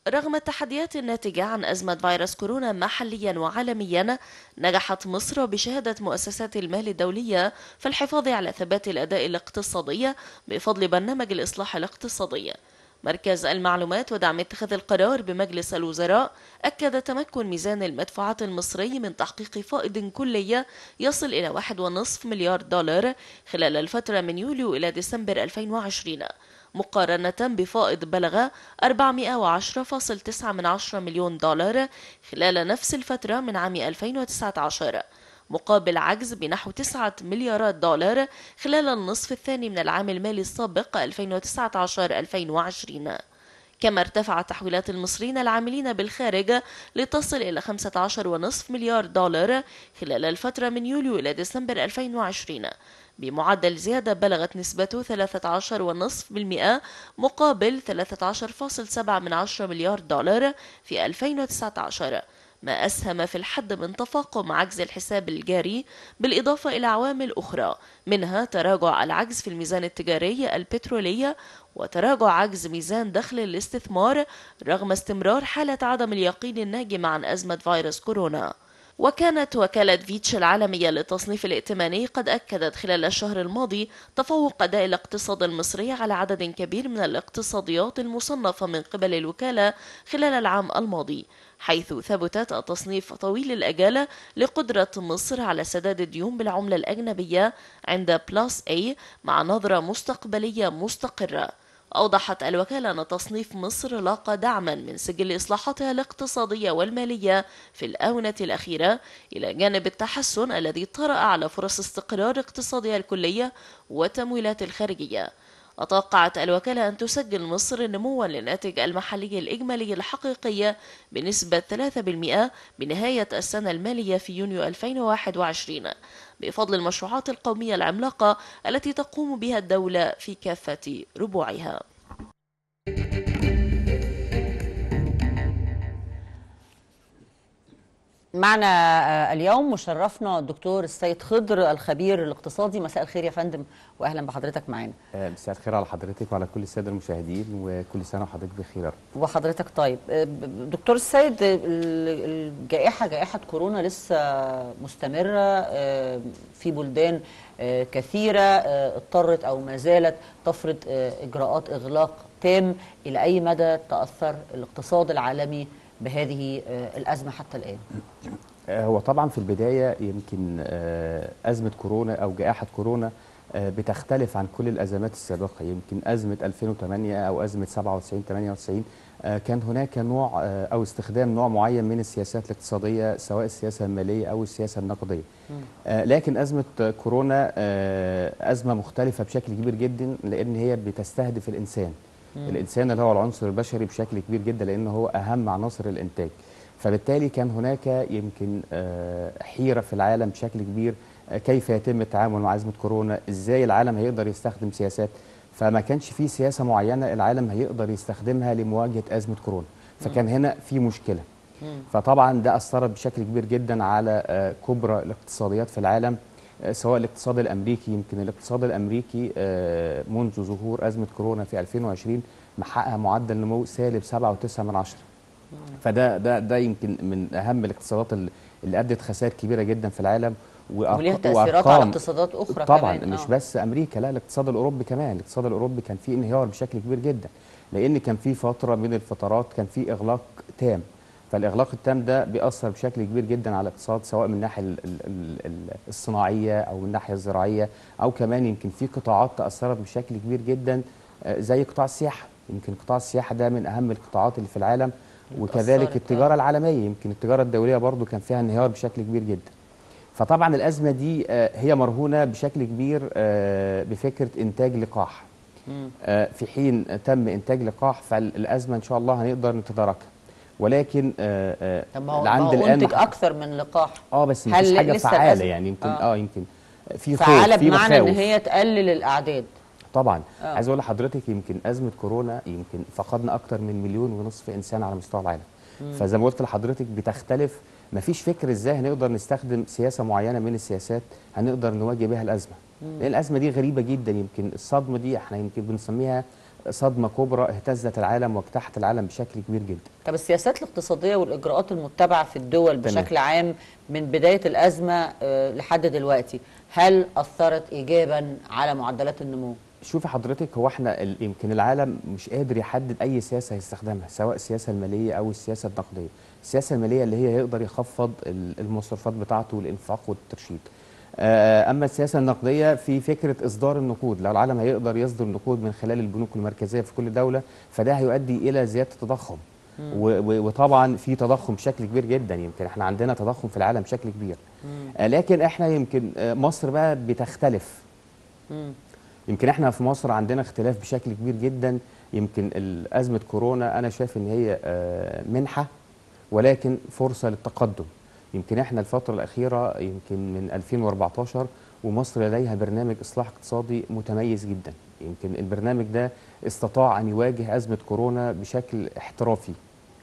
رغم التحديات الناتجة عن أزمة فيروس كورونا محليا وعالميا نجحت مصر بشهادة مؤسسات المال الدولية في الحفاظ على ثبات الأداء الاقتصادي بفضل برنامج الإصلاح الاقتصادي مركز المعلومات ودعم اتخاذ القرار بمجلس الوزراء أكد تمكن ميزان المدفوعات المصري من تحقيق فائض كلي يصل إلى 1.5 مليار دولار خلال الفترة من يوليو إلى ديسمبر 2020 مقارنة بفائض بلغ 410.9 مليون دولار خلال نفس الفترة من عام 2019 مقابل عجز بنحو 9 مليارات دولار خلال النصف الثاني من العام المالي السابق 2019-2020 كما ارتفعت تحويلات المصريين العاملين بالخارج لتصل إلى 15.5 مليار دولار خلال الفترة من يوليو إلى ديسمبر 2020 بمعدل زيادة بلغت نسبته 13.5% مقابل 13.7 مليار دولار في 2019 ما أسهم في الحد من تفاقم عجز الحساب الجاري بالإضافة إلى عوامل أخرى منها تراجع العجز في الميزان التجاري البترولي وتراجع عجز ميزان دخل الاستثمار رغم استمرار حالة عدم اليقين الناجم عن أزمة فيروس كورونا وكانت وكالة فيتش العالمية للتصنيف الائتماني قد أكدت خلال الشهر الماضي تفوق أداء الاقتصاد المصري على عدد كبير من الاقتصاديات المصنفة من قبل الوكالة خلال العام الماضي حيث ثبتت التصنيف طويل الأجالة لقدرة مصر على سداد الديون بالعملة الأجنبية عند بلاس A مع نظرة مستقبلية مستقرة أوضحت الوكالة أن تصنيف مصر لاقى دعما من سجل إصلاحاتها الاقتصادية والمالية في الآونة الأخيرة إلى جانب التحسن الذي طرأ على فرص استقرار اقتصادها الكلية والتمويلات الخارجية وتوقعت الوكالة أن تسجل مصر نموا للناتج المحلي الإجمالي الحقيقي بنسبة 3% بنهاية السنة المالية في يونيو 2021 بفضل المشروعات القومية العملاقة التي تقوم بها الدولة في كافة ربوعها معنا آه، اليوم مشرفنا الدكتور السيد خضر الخبير الاقتصادي مساء الخير يا فندم واهلا بحضرتك معانا آه، مساء الخير على حضرتك وعلى كل الساده المشاهدين وكل سنه وحضرتك بخير يا رب. وحضرتك طيب آه، ب- دكتور السيد ال- الجائحة جائحة كورونا لسه مستمرة آه، في بلدان آه، كثيرة آه، اضطرت أو ما زالت تفرض آه، إجراءات إغلاق تام إلى أي مدى تأثر الاقتصاد العالمي بهذه آه، الأزمة حتى الآن آه، هو طبعا في البدايه يمكن آه، ازمه كورونا او جائحه كورونا آه، بتختلف عن كل الازمات السابقه يمكن ازمه 2008 او ازمه 97 98 آه، كان هناك نوع آه، او استخدام نوع معين من السياسات الاقتصاديه سواء السياسه الماليه او السياسه النقديه آه، لكن ازمه كورونا آه، ازمه مختلفه بشكل كبير جدا لان هي بتستهدف الانسان الانسان اللي هو العنصر البشري بشكل كبير جدا لانه هو اهم عناصر الانتاج فبالتالي كان هناك يمكن آه، حيره في العالم بشكل كبير آه، كيف يتم التعامل مع ازمه كورونا ازاي العالم هيقدر يستخدم سياسات فما كانش في سياسه معينه العالم هيقدر يستخدمها لمواجهه ازمه كورونا فكان هنا في مشكله فطبعا ده اثرت بشكل كبير جدا على آه، كبرى الاقتصاديات في العالم آه، سواء الاقتصاد الامريكي يمكن الاقتصاد الامريكي آه، منذ ظهور ازمه كورونا في 2020 محقق معدل نمو سالب 7.9 من عشرة فده ده ده يمكن من اهم الاقتصادات اللي- اللي ادت خسائر كبيره جدا في العالم وأرق- وليها تأثيرات على وأرقام- اقتصادات أخرى طبعا كمان مش آه. بس امريكا لا الاقتصاد الاوروبي كمان الاقتصاد الاوروبي كان فيه انهيار بشكل كبير جدا لان كان في فتره من الفترات كان في اغلاق تام فالاغلاق التام ده بيأثر بشكل كبير جدا على الاقتصاد سواء من الناحيه ال- ال- ال- ال- الصناعيه او من الناحيه الزراعيه او كمان يمكن في قطاعات تأثرت بشكل كبير جدا آه، زي قطاع السياحه يمكن قطاع السياحه ده من اهم القطاعات اللي في العالم وكذلك اتأثرت، التجاره العالميه يمكن التجاره الدوليه برضو كان فيها انهيار بشكل كبير جدا فطبعا الازمه دي آه، هي مرهونه بشكل كبير آه، بفكره انتاج لقاح آه، في حين تم انتاج لقاح فالازمه ان شاء الله هنقدر نتداركها ولكن آه، آه، طب ما هو, لعند ما هو الآن أنتج مح- أكثر من لقاح اه بس هل مفيش حاجه لسه فعاله الأزمة- يعني يمكن آه. اه, يمكن في خوف فعالة في بمعنى إن مخاوف. هي تقلل الأعداد طبعا آه. عايز اقول لحضرتك يمكن ازمه كورونا يمكن فقدنا اكتر من مليون ونصف انسان على مستوى العالم فزي ما قلت لحضرتك بتختلف مفيش فكر ازاي هنقدر نستخدم سياسه معينه من السياسات هنقدر نواجه بها الازمه لان الازمه دي غريبه جدا يمكن الصدمه دي احنا يمكن بنسميها صدمه كبرى اهتزت العالم واجتاحت العالم بشكل كبير جدا طب السياسات الاقتصادية والإجراءات المتبعة في الدول تمام. بشكل عام من بداية الأزمة آه، لحد دلوقتي هل أثرت إيجابا على معدلات النمو؟ شوفي حضرتك هو احنا ال- يمكن العالم مش قادر يحدد اي سياسه هيستخدمها سواء السياسه الماليه او السياسه النقديه السياسه الماليه اللي هي يقدر يخفض ال- المصروفات بتاعته والانفاق والترشيد آه، اما السياسه النقديه في فكره اصدار النقود لو العالم هيقدر يصدر نقود من خلال البنوك المركزيه في كل دوله فده هيؤدي الى زياده التضخم و- و- وطبعا في تضخم بشكل كبير جدا يمكن احنا عندنا تضخم في العالم بشكل كبير آه، لكن احنا يمكن آه، مصر بقى بتختلف يمكن احنا في مصر عندنا اختلاف بشكل كبير جدا يمكن ال- أزمة كورونا أنا شايف إن هي آه، منحة ولكن فرصة للتقدم يمكن احنا الفترة الأخيرة يمكن من 2014 ومصر لديها برنامج إصلاح اقتصادي متميز جدا يمكن البرنامج ده استطاع أن يواجه أزمة كورونا بشكل احترافي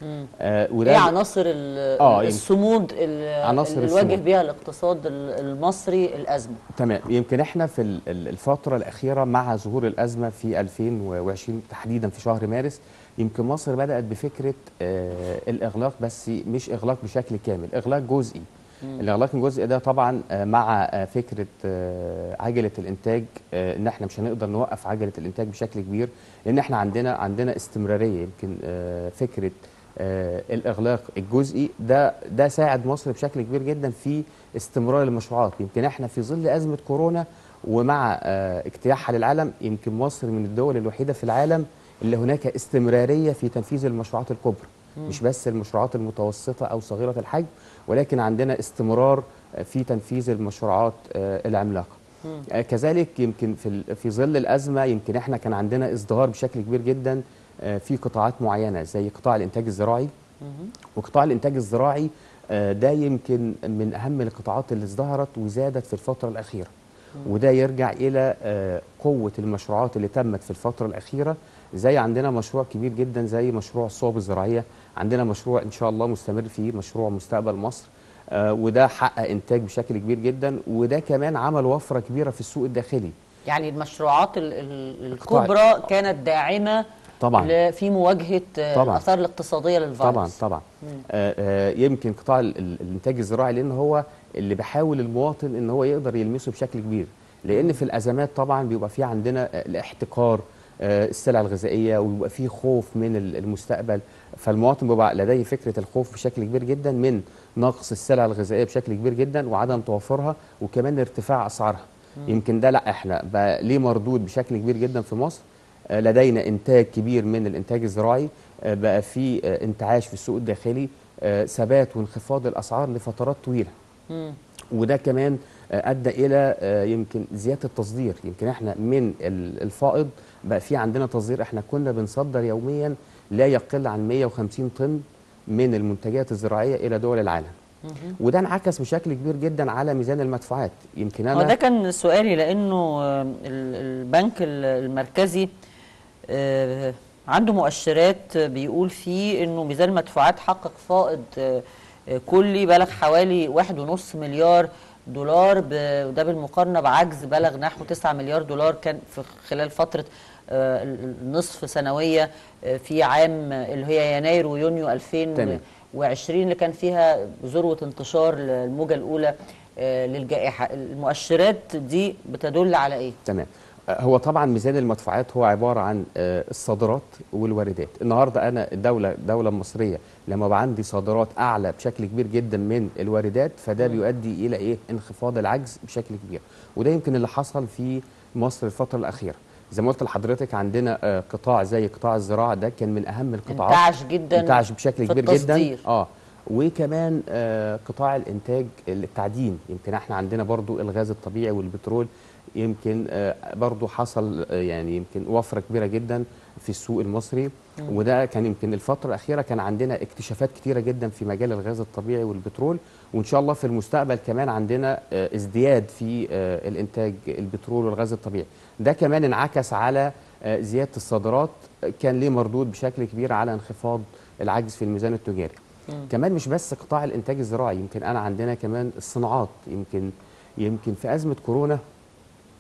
آه ايه عناصر ال- آه، يمكن- الصمود ال- عناصر اللي واجه الصمود. بيها الاقتصاد ال- المصري الازمه تمام يمكن احنا في ال- ال- الفترة الأخيرة مع ظهور الأزمة في 2020 تحديدا في شهر مارس يمكن مصر بدأت بفكرة آه الإغلاق بس مش إغلاق بشكل كامل إغلاق جزئي الإغلاق الجزئي ده طبعا آه مع آه فكرة آه عجلة الإنتاج آه إن احنا مش هنقدر نوقف عجلة الإنتاج بشكل كبير لأن احنا عندنا عندنا استمرارية يمكن آه فكرة آه الإغلاق الجزئي ده ده ساعد مصر بشكل كبير جدا في استمرار المشروعات يمكن احنا في ظل أزمة كورونا ومع آه اجتياحها للعالم يمكن مصر من الدول الوحيدة في العالم اللي هناك استمرارية في تنفيذ المشروعات الكبرى مش بس المشروعات المتوسطة أو صغيرة الحجم ولكن عندنا استمرار آه، في تنفيذ المشروعات آه، العملاقة آه، كذلك يمكن في ال- في ظل الأزمة يمكن احنا كان عندنا ازدهار بشكل كبير جدا آه، في قطاعات معينة زي قطاع الإنتاج الزراعي وقطاع الإنتاج الزراعي آه، ده يمكن من أهم القطاعات اللي ازدهرت وزادت في الفترة الأخيرة وده يرجع إلى آه، قوة المشروعات اللي تمت في الفترة الأخيرة زي عندنا مشروع كبير جدا زي مشروع الصوب الزراعية عندنا مشروع إن شاء الله مستمر فيه مشروع مستقبل مصر آه، وده حقق إنتاج بشكل كبير جدا وده كمان عمل وفرة كبيرة في السوق الداخلي يعني المشروعات ال- ال- القطاع- الكبرى كانت داعمه طبعا ل- في مواجهه آه، طبعاً. الاثار الاقتصاديه للفيروس طبعا طبعا آه آه يمكن قطاع ال- ال- الانتاج الزراعي لان هو اللي بيحاول المواطن ان هو يقدر يلمسه بشكل كبير لان في الازمات طبعا بيبقى في عندنا آه، الاحتكار آه، السلع الغذائيه ويبقى في خوف من ال- المستقبل فالمواطن بيبقى لديه فكره الخوف بشكل كبير جدا من نقص السلع الغذائيه بشكل كبير جدا وعدم توفرها وكمان ارتفاع اسعارها يمكن ده لا احنا بقى ليه مردود بشكل كبير جدا في مصر آه، لدينا انتاج كبير من الانتاج الزراعي آه، بقى في آه، انتعاش في السوق الداخلي آه، ثبات وانخفاض الاسعار لفترات طويله وده كمان آه، ادى الى آه، يمكن زياده التصدير يمكن احنا من ال- الفائض بقى في عندنا تصدير احنا كنا بنصدر يوميا لا يقل عن 150 طن من المنتجات الزراعيه الى دول العالم وده انعكس بشكل كبير جدا على ميزان المدفوعات يمكن هو ده انا كان سؤالي لانه آه، ال- البنك ال- المركزي آه، عنده مؤشرات بيقول فيه انه ميزان المدفوعات حقق فائض آه، آه، كلي بلغ حوالي واحد ونص مليار دولار ب- وده بالمقارنه بعجز بلغ نحو 9 مليار دولار كان في خلال فتره آه، ال- النصف سنويه آه، في عام آه، اللي هي يناير ويونيو 2000 تمام. وعشرين اللي كان فيها ذروة انتشار الموجة الأولى آه، للجائحة المؤشرات دي بتدل على إيه؟ تمام آه، هو طبعا ميزان المدفوعات هو عباره عن آه، الصادرات والواردات النهارده انا الدوله الدوله المصريه لما بقى عندي صادرات اعلى بشكل كبير جدا من الواردات فده بيؤدي الى ايه انخفاض العجز بشكل كبير وده يمكن اللي حصل في مصر الفتره الاخيره زي ما قلت لحضرتك عندنا آه، قطاع زي قطاع الزراعه ده كان من اهم القطاعات انتعش جدا انتعش بشكل في كبير جدا التصدير. اه وكمان آه قطاع الانتاج التعدين يمكن احنا عندنا برضو الغاز الطبيعي والبترول يمكن آه برضو حصل آه يعني يمكن وفره كبيره جدا في السوق المصري وده كان يمكن الفتره الاخيره كان عندنا اكتشافات كتيره جدا في مجال الغاز الطبيعي والبترول وان شاء الله في المستقبل كمان عندنا آه ازدياد في آه الانتاج البترول والغاز الطبيعي ده كمان انعكس على آه زياده الصادرات كان ليه مردود بشكل كبير على انخفاض العجز في الميزان التجاري كمان مش بس قطاع الانتاج الزراعي يمكن انا عندنا كمان الصناعات يمكن يمكن في ازمه كورونا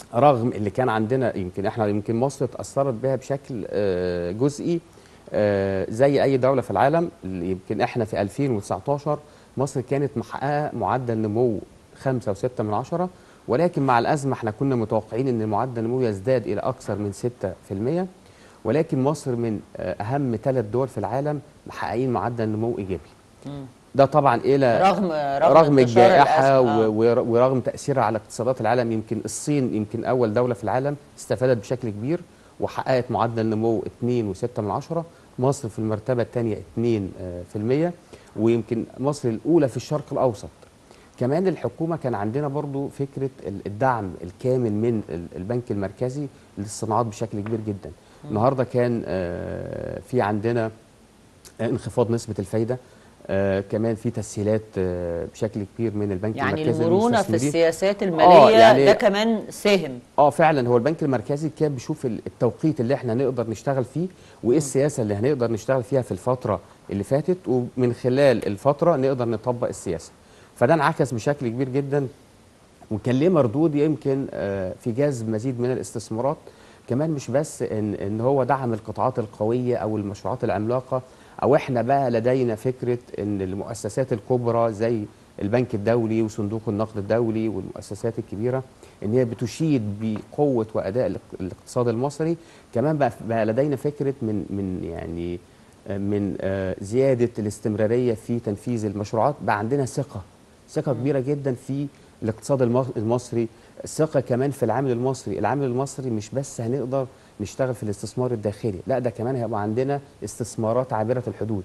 رغم اللي كان عندنا يمكن احنا يمكن مصر اتاثرت بها بشكل آه، جزئي آه، زي اي دوله في العالم اللي يمكن احنا في 2019 مصر كانت محققه معدل نمو 5.6 من عشرة ولكن مع الازمه احنا كنا متوقعين ان معدل النمو يزداد الى اكثر من 6% ولكن مصر من آه، اهم ثلاث دول في العالم محققين معدل نمو ايجابي ده طبعا الى رغم رغم, رغم انتشار الجائحة الأزمة. و- ور- ورغم تأثيرها على اقتصادات العالم يمكن الصين يمكن أول دولة في العالم استفادت بشكل كبير وحققت معدل نمو 2.6 من عشرة مصر في المرتبة الثانية 2 آه، في المية ويمكن مصر الأولى في الشرق الأوسط كمان الحكومة كان عندنا برضو فكرة ال- الدعم الكامل من ال- البنك المركزي للصناعات بشكل كبير جدا النهاردة كان آه، في عندنا انخفاض نسبة الفايدة آه كمان في تسهيلات آه بشكل كبير من البنك يعني المركزي المرونه في للمستثمرين. السياسات الماليه يعني- ده كمان ساهم اه فعلا هو البنك المركزي كان بيشوف ال- التوقيت اللي احنا نقدر نشتغل فيه وايه السياسه اللي هنقدر نشتغل فيها في الفتره اللي فاتت ومن خلال الفتره نقدر نطبق السياسه فده انعكس بشكل كبير جدا وكان ليه مردود يمكن آه، في جذب مزيد من الاستثمارات كمان مش بس ان ان هو دعم القطاعات القويه او المشروعات العملاقه او احنا بقى لدينا فكره ان المؤسسات الكبرى زي البنك الدولي وصندوق النقد الدولي والمؤسسات الكبيره ان هي بتشيد بقوه واداء الاق- الاقتصاد المصري كمان بقى, بقى لدينا فكره من من يعني آه، من آه، زياده الاستمراريه في تنفيذ المشروعات بقى عندنا ثقه ثقه كبيره جدا في الاقتصاد المص- المصري ثقه كمان في العامل المصري العامل المصري مش بس هنقدر نشتغل في الاستثمار الداخلي لا ده كمان هيبقى عندنا استثمارات عابره الحدود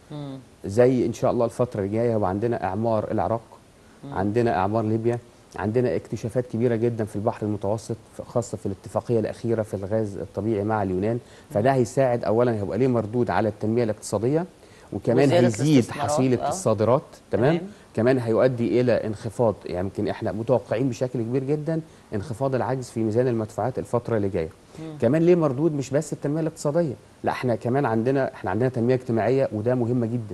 زي ان شاء الله الفتره الجايه هيبقى عندنا اعمار العراق عندنا اعمار ليبيا عندنا اكتشافات كبيره جدا في البحر المتوسط ف- خاصه في الاتفاقيه الاخيره في الغاز الطبيعي مع اليونان فده هيساعد اولا هيبقى ليه مردود على التنميه الاقتصاديه وكمان وزيادة هيزيد الاستثمارات، حصيله آه. الصادرات تمام تمام. كمان هيؤدي الى انخفاض يعني يمكن احنا متوقعين بشكل كبير جدا انخفاض العجز في ميزان المدفوعات الفتره اللي جايه كمان ليه مردود مش بس التنميه الاقتصاديه لا احنا كمان عندنا احنا عندنا تنميه اجتماعيه وده مهمه جدا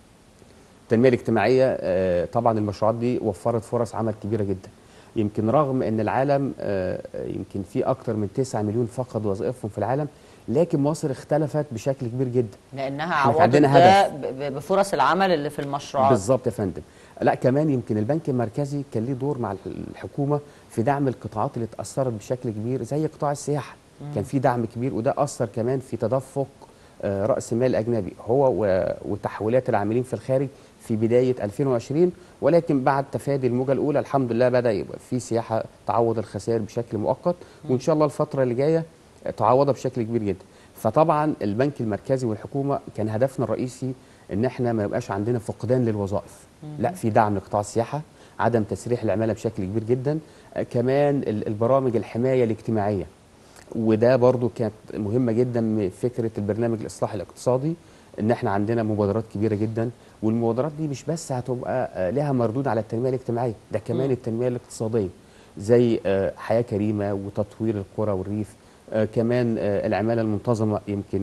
التنميه الاجتماعيه آه، طبعا المشروعات دي وفرت فرص عمل كبيره جدا يمكن رغم ان العالم آه، يمكن في اكتر من 9 مليون فقد وظائفهم في العالم لكن مصر اختلفت بشكل كبير جدا لانها إحنا عوضت عندنا ده ب- ب- بفرص العمل اللي في المشروعات بالظبط يا فندم لا كمان يمكن البنك المركزي كان ليه دور مع الحكومه في دعم القطاعات اللي اتاثرت بشكل كبير زي قطاع السياحه كان في دعم كبير وده اثر كمان في تدفق آه، راس مال اجنبي هو و- وتحويلات العاملين في الخارج في بدايه 2020 ولكن بعد تفادي الموجه الاولى الحمد لله بدا يبقى في سياحه تعوض الخسائر بشكل مؤقت وان شاء الله الفتره اللي جايه تعوضها بشكل كبير جدا فطبعا البنك المركزي والحكومه كان هدفنا الرئيسي ان احنا ما يبقاش عندنا فقدان للوظائف لا في دعم لقطاع السياحه عدم تسريح العماله بشكل كبير جدا آه، كمان ال- البرامج الحمايه الاجتماعيه وده برضو كانت مهمه جدا من فكره البرنامج الاصلاح الاقتصادي ان احنا عندنا مبادرات كبيره جدا والمبادرات دي مش بس هتبقى آه، لها مردود على التنميه الاجتماعيه ده كمان التنميه الاقتصاديه زي آه، حياه كريمه وتطوير القرى والريف آه، كمان آه، العماله المنتظمه يمكن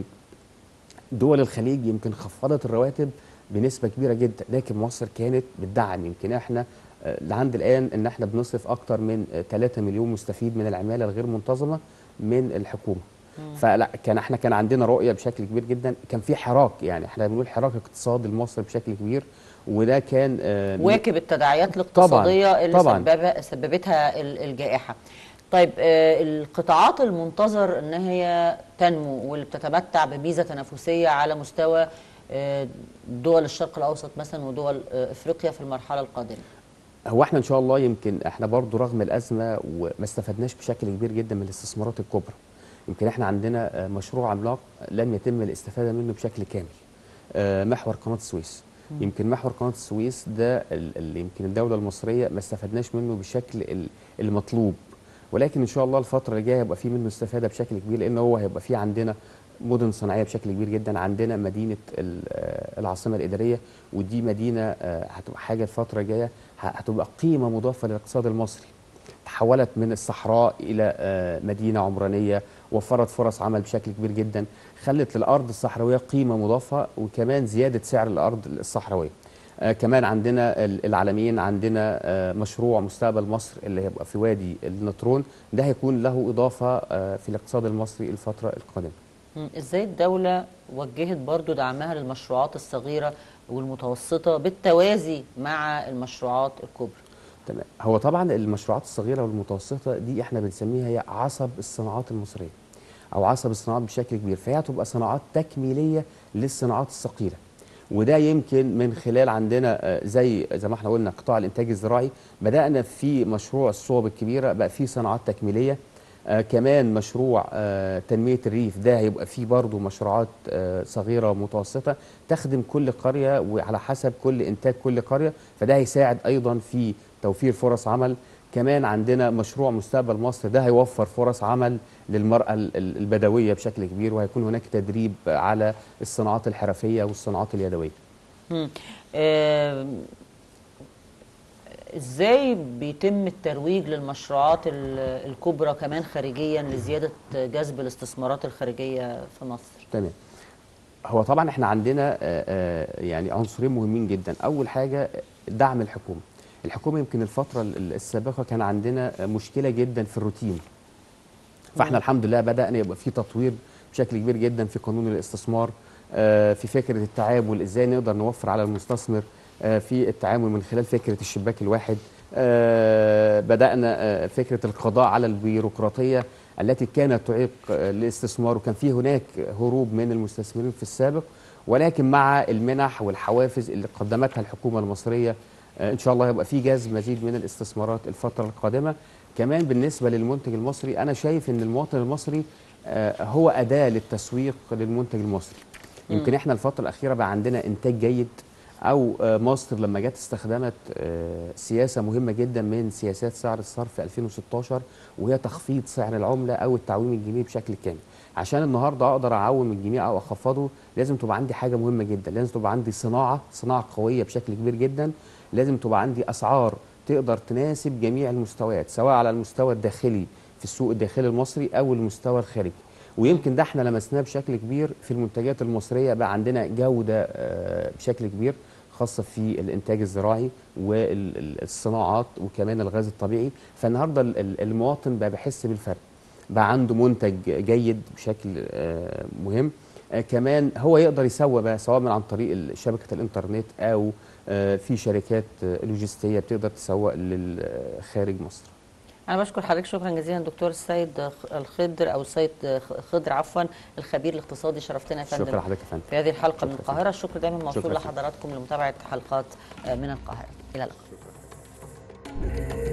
دول الخليج يمكن خفضت الرواتب بنسبه كبيره جدا لكن مصر كانت بتدعم يمكن احنا آه، لعند الان ان احنا بنصرف اكتر من آه، 3 مليون مستفيد من العماله الغير منتظمه من الحكومه فلا كان احنا كان عندنا رؤيه بشكل كبير جدا كان في حراك يعني احنا بنقول حراك اقتصادي لمصر بشكل كبير وده كان آه، من- واكب التداعيات الاقتصاديه اللي طبعاً. سبب سببتها ال- الجائحه طيب آه، القطاعات المنتظر ان هي تنمو واللي بتتمتع بميزه تنافسيه على مستوى آه، دول الشرق الاوسط مثلا ودول آه، افريقيا في المرحله القادمه هو احنا ان شاء الله يمكن احنا برضو رغم الازمه وما استفدناش بشكل كبير جدا من الاستثمارات الكبرى يمكن احنا عندنا آه، مشروع عملاق لم يتم الاستفاده منه بشكل كامل آه، محور قناه السويس يمكن محور قناه السويس ده ال- ال- يمكن الدوله المصريه ما استفدناش منه بالشكل ال- المطلوب ولكن ان شاء الله الفتره اللي جايه هيبقى في منه استفاده بشكل كبير لان هو هيبقى في عندنا مدن صناعيه بشكل كبير جدا عندنا مدينه ال- آه، العاصمه الاداريه ودي مدينه آه، هتبقى حاجه الفتره الجايه ه- هتبقى قيمه مضافه للاقتصاد المصري تحولت من الصحراء الى آه، مدينه عمرانيه وفرت فرص عمل بشكل كبير جدا خلت للارض الصحراويه قيمه مضافه وكمان زياده سعر الارض الصحراويه آه كمان عندنا ال- العالمين عندنا آه مشروع مستقبل مصر اللي هيبقى في وادي النطرون ده هيكون له اضافه آه في الاقتصاد المصري الفتره القادمه مم. ازاي الدولة وجهت برضو دعمها للمشروعات الصغيرة والمتوسطة بالتوازي مع المشروعات الكبرى تمام هو طبعا المشروعات الصغيره والمتوسطه دي احنا بنسميها هي عصب الصناعات المصريه او عصب الصناعات بشكل كبير فهي هتبقى صناعات تكميليه للصناعات الثقيله وده يمكن من خلال عندنا آه، زي زي ما احنا قلنا قطاع الانتاج الزراعي بدانا في مشروع الصوب الكبيره بقى في صناعات تكميليه آه كمان مشروع آه تنميه الريف ده هيبقى فيه برضه مشروعات آه صغيره ومتوسطه تخدم كل قريه وعلى حسب كل انتاج كل قريه فده هيساعد ايضا في توفير فرص عمل كمان عندنا مشروع مستقبل مصر ده هيوفر فرص عمل للمرأة ال- ال- البدوية بشكل كبير وهيكون هناك تدريب على الصناعات الحرفية والصناعات اليدوية مم. آم، ازاي بيتم الترويج للمشروعات ال- الكبرى كمان خارجيا لزيادة جذب الاستثمارات الخارجية في مصر تمام هو طبعا احنا عندنا آه، آه، يعني عنصرين مهمين جدا اول حاجة دعم الحكومة الحكومة يمكن الفترة ال- السابقة كان عندنا مشكلة جدا في الروتين فاحنا الحمد لله بدأنا يبقى في تطوير بشكل كبير جدا في قانون الاستثمار آه، في فكرة التعامل ازاي نقدر نوفر على المستثمر آه، في التعامل من خلال فكرة الشباك الواحد آه، بدأنا آه، فكرة القضاء على البيروقراطية التي كانت تعيق آه، الاستثمار وكان في هناك هروب من المستثمرين في السابق ولكن مع المنح والحوافز اللي قدمتها الحكومة المصرية آه، ان شاء الله يبقى في جذب مزيد من الاستثمارات الفترة القادمة كمان بالنسبة للمنتج المصري انا شايف ان المواطن المصري آه، هو أداة للتسويق للمنتج المصري يمكن احنا الفترة الأخيرة بقى عندنا إنتاج جيد أو آه، مصر لما جت استخدمت آه، سياسة مهمة جدا من سياسات سعر الصرف في 2016 وهي تخفيض سعر العملة أو التعويم الجنيه بشكل كامل عشان النهارده اقدر اعوم الجنيه او اخفضه لازم تبقى عندي حاجه مهمه جدا لازم تبقى عندي صناعه صناعه قويه بشكل كبير جدا لازم تبقى عندي اسعار تقدر تناسب جميع المستويات سواء على المستوى الداخلي في السوق الداخلي المصري او المستوى الخارجي ويمكن ده احنا لمسناه بشكل كبير في المنتجات المصريه بقى عندنا جوده آه، بشكل كبير خاصه في الانتاج الزراعي والصناعات وكمان الغاز الطبيعي فالنهارده ال- ال- المواطن بقى بيحس بالفرق بقى عنده منتج جيد بشكل آه، مهم آه، كمان هو يقدر يسوق بقى سواء من عن طريق ال- شبكه الانترنت او آه، في شركات آه، لوجستيه بتقدر تسوق للخارج مصر أنا بشكر حضرتك شكرا جزيلا دكتور السيد الخضر أو السيد خضر عفوا الخبير الاقتصادي شرفتنا يا فندم شكرا لحضرتك يا فندم في هذه الحلقة من شكرا. القاهرة الشكر دائما موصول شكرا. لحضراتكم لمتابعة حلقات من القاهرة إلى اللقاء